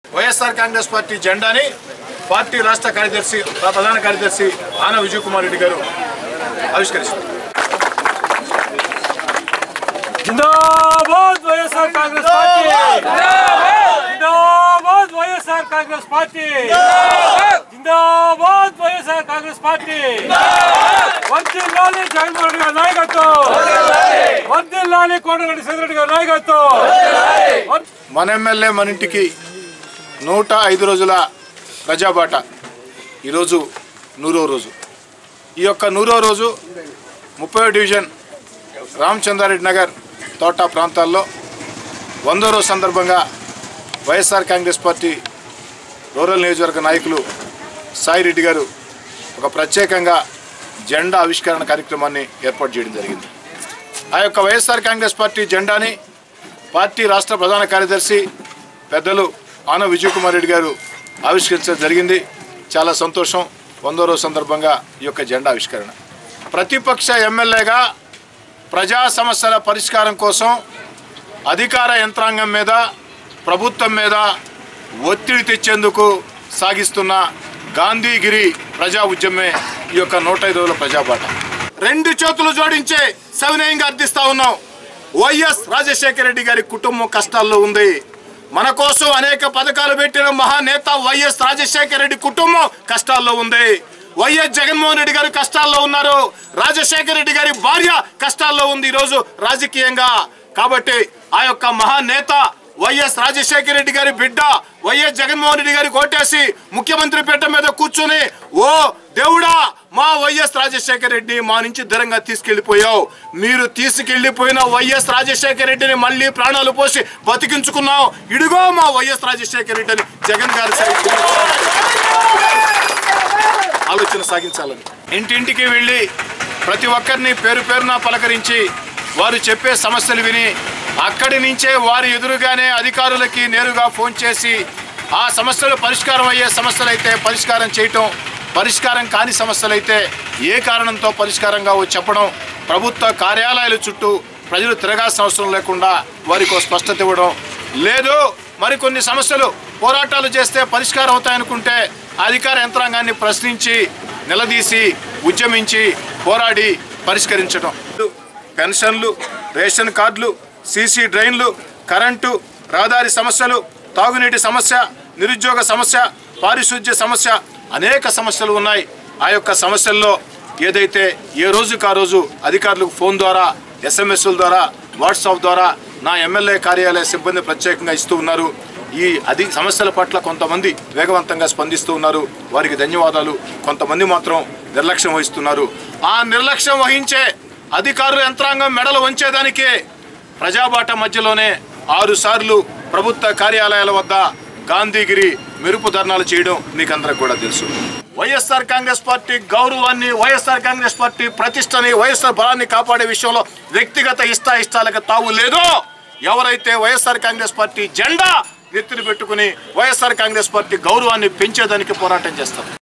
YSR Congress party జెండాని party రాష్ట్ర కార్యదర్శి ప్రధాన కార్యదర్శి ఆన విజయ్ కుమార్ రెడ్డి గారు ఆవిష్కరిస్తారు జిందాబాద్ వైఎస్ఆర్ కాంగ్రెస్ పార్టీ జిందాబాద్ వైఎస్ఆర్ కాంగ్రెస్ పార్టీ జిందాబాద్ వైఎస్ఆర్ కాంగ్రెస్ పార్టీ వర్దిల్లాలి జగన్మోహన్ రెడ్డి గారి నాయకత్వం వర్దిల్లాలి కోటరెడ్డి చంద్రెడ్డి గారి నాయకత్వం మన ఎమ్మెల్యే మన ఇంటికి నూట ఐదు రోజుల ప్రజాబాట ఈరోజు నూరో రోజు ఈ యొక్క నూరో రోజు ముప్పై డివిజన్ రామచంద్రారెడ్డి నగర్ తోట ప్రాంతాల్లో వందో రోజు సందర్భంగా వైఎస్ఆర్ కాంగ్రెస్ పార్టీ రూరల్ నియోజకవర్గ నాయకులు సాయిరెడ్డి గారు ఒక ప్రత్యేకంగా జెండా ఆవిష్కరణ కార్యక్రమాన్ని ఏర్పాటు చేయడం జరిగింది ఆ యొక్క వైఎస్ఆర్ కాంగ్రెస్ పార్టీ జెండాని పార్టీ రాష్ట్ర ప్రధాన కార్యదర్శి పెద్దలు ఆన విజయ్ కుమార్ రెడ్డి గారు ఆవిష్కరించడం జరిగింది చాలా సంతోషం వందో రోజు సందర్భంగా ఈ యొక్క జెండా ఆవిష్కరణ ప్రతిపక్ష ఎమ్మెల్యేగా ప్రజా సమస్యల పరిష్కారం కోసం అధికార యంత్రాంగం మీద ప్రభుత్వం మీద ఒత్తిడి తెచ్చేందుకు సాగిస్తున్న గాంధీగిరి ప్రజా ఉద్యమే ఈ యొక్క నూట ఐదు రోజుల ప్రజాబాట రెండు చేతులు జోడించే సవినయంగా అర్థిస్తా ఉన్నాం వైఎస్ రాజశేఖర రెడ్డి గారి కుటుంబం కష్టాల్లో ఉంది మన కోసం అనేక పథకాలు పెట్టిన మహానేత వైఎస్ రాజశేఖర రెడ్డి కుటుంబం కష్టాల్లో ఉంది వైఎస్ జగన్మోహన్ రెడ్డి గారు కష్టాల్లో ఉన్నారు రాజశేఖర రెడ్డి గారి భార్య కష్టాల్లో ఉంది ఈరోజు రాజకీయంగా కాబట్టి ఆ యొక్క మహానేత వైఎస్ రాజశేఖర రెడ్డి గారి బిడ్డ వైఎస్ జగన్మోహన్ రెడ్డి గారి కోటేసి ముఖ్యమంత్రి పీఠ మీద కూర్చొని ఓ దేవుడా మా వైఎస్ రాజశేఖర రెడ్డి మా నుంచి దూరంగా తీసుకెళ్లిపోయావు మీరు తీసుకెళ్లిపోయిన వైఎస్ రాజశేఖర రెడ్డిని మళ్ళీ ప్రాణాలు పోసి బతికించుకున్నావు ఇడుగో మా వైఎస్ రాజశేఖర రెడ్డి అని జగన్ గారు ఆలోచన సాగించాలని ఇంటింటికి వెళ్ళి ప్రతి ఒక్కరిని పేరు పేరున పలకరించి వారు చెప్పే సమస్యలు విని అక్కడి నుంచే వారి ఎదురుగానే అధికారులకి నేరుగా ఫోన్ చేసి ఆ సమస్యలు పరిష్కారం అయ్యే సమస్యలు అయితే పరిష్కారం చేయటం పరిష్కారం కాని సమస్యలైతే ఏ కారణంతో పరిష్కారంగా చెప్పడం ప్రభుత్వ కార్యాలయాల చుట్టూ ప్రజలు తిరగాల్సిన అవసరం లేకుండా వారికి ఒక స్పష్టత ఇవ్వడం లేదు మరికొన్ని సమస్యలు పోరాటాలు చేస్తే పరిష్కారం అవుతాయనుకుంటే అధికార యంత్రాంగాన్ని ప్రశ్నించి నిలదీసి ఉద్యమించి పోరాడి పరిష్కరించడం పెన్షన్లు రేషన్ కార్డులు సీసీ డ్రైన్లు కరెంటు రహదారి సమస్యలు తాగునీటి సమస్య నిరుద్యోగ సమస్య పారిశుద్ధ్య సమస్య అనేక సమస్యలు ఉన్నాయి ఆ యొక్క సమస్యల్లో ఏదైతే ఏ రోజుకు ఆ రోజు అధికారులకు ఫోన్ ద్వారా ఎస్ఎంఎస్ల ద్వారా వాట్సాప్ ద్వారా నా ఎమ్మెల్యే కార్యాలయ సిబ్బంది ప్రత్యేకంగా ఇస్తూ ఉన్నారు ఈ అది సమస్యల పట్ల కొంతమంది వేగవంతంగా స్పందిస్తూ ఉన్నారు వారికి ధన్యవాదాలు కొంతమంది మాత్రం నిర్లక్ష్యం వహిస్తున్నారు ఆ నిర్లక్ష్యం వహించే అధికారుల యంత్రాంగం మెడలు వంచేదానికే ప్రజాబాట మధ్యలోనే ఆరు సార్లు ప్రభుత్వ కార్యాలయాల వద్ద గాంధీగిరి మెరుపు ధర్నాలు చేయడం మీకందరికి కూడా తెలుసు వైఎస్ఆర్ కాంగ్రెస్ పార్టీ గౌరవాన్ని వైఎస్ఆర్ కాంగ్రెస్ పార్టీ ప్రతిష్టని వైఎస్ఆర్ బలాన్ని కాపాడే విషయంలో వ్యక్తిగత ఇష్టాయిష్టాలకు తావు లేదో ఎవరైతే వైఎస్ఆర్ కాంగ్రెస్ పార్టీ జెండా నెత్తిన పెట్టుకుని వైఎస్ఆర్ కాంగ్రెస్ పార్టీ గౌరవాన్ని పెంచేదానికి పోరాటం చేస్తారు